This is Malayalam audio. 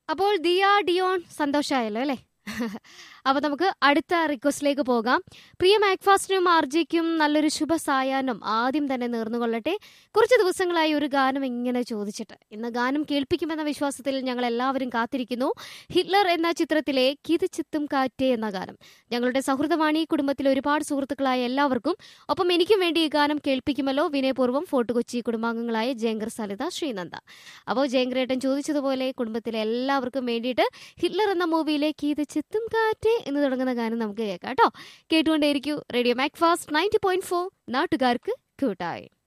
അപ്പോൾ ദിയ ഡിയോൺ സന്തോഷമായല്ലോ അല്ലേ അപ്പോൾ നമുക്ക് അടുത്ത റിക്വസ്റ്റിലേക്ക് പോകാം പ്രിയ മാക്ഫാസ്റ്റിനും ആർജിക്കും നല്ലൊരു ശുഭ സായാഹ്നം ആദ്യം തന്നെ നേർന്നുകൊള്ളട്ടെ കുറച്ച് ദിവസങ്ങളായി ഒരു ഗാനം ഇങ്ങനെ ചോദിച്ചിട്ട് ഇന്ന് ഗാനം കേൾപ്പിക്കുമെന്ന വിശ്വാസത്തിൽ ഞങ്ങൾ എല്ലാവരും കാത്തിരിക്കുന്നു ഹിറ്റ്ലർ എന്ന ചിത്രത്തിലെ കിതുചിത്തും കാറ്റേ എന്ന ഗാനം ഞങ്ങളുടെ സൗഹൃദമാണ് ഈ കുടുംബത്തിലെ ഒരുപാട് സുഹൃത്തുക്കളായ എല്ലാവർക്കും ഒപ്പം എനിക്കും വേണ്ടി ഈ ഗാനം കേൾപ്പിക്കുമല്ലോ വിനയപൂർവ്വം ഫോർട്ട് കൊച്ചി കുടുംബാംഗങ്ങളായ ജയങ്കർ സലിത ശ്രീനന്ദ അപ്പോൾ ജയങ്കരേട്ടൻ ചോദിച്ചതുപോലെ കുടുംബത്തിലെ എല്ലാവർക്കും വേണ്ടിയിട്ട് ഹിറ്റ്ലർ എന്ന മൂവിയിലെ കീത് ചിത്തും കാറ്റേ എന്ന് തുടങ്ങുന്ന ഗാനം നമുക്ക് കേൾക്കാം കേട്ടോ കേട്ടുകൊണ്ടേയിരിക്കൂ radio Macfast ninety point four നാട്ടുകാർക്ക് കൂട്ടായി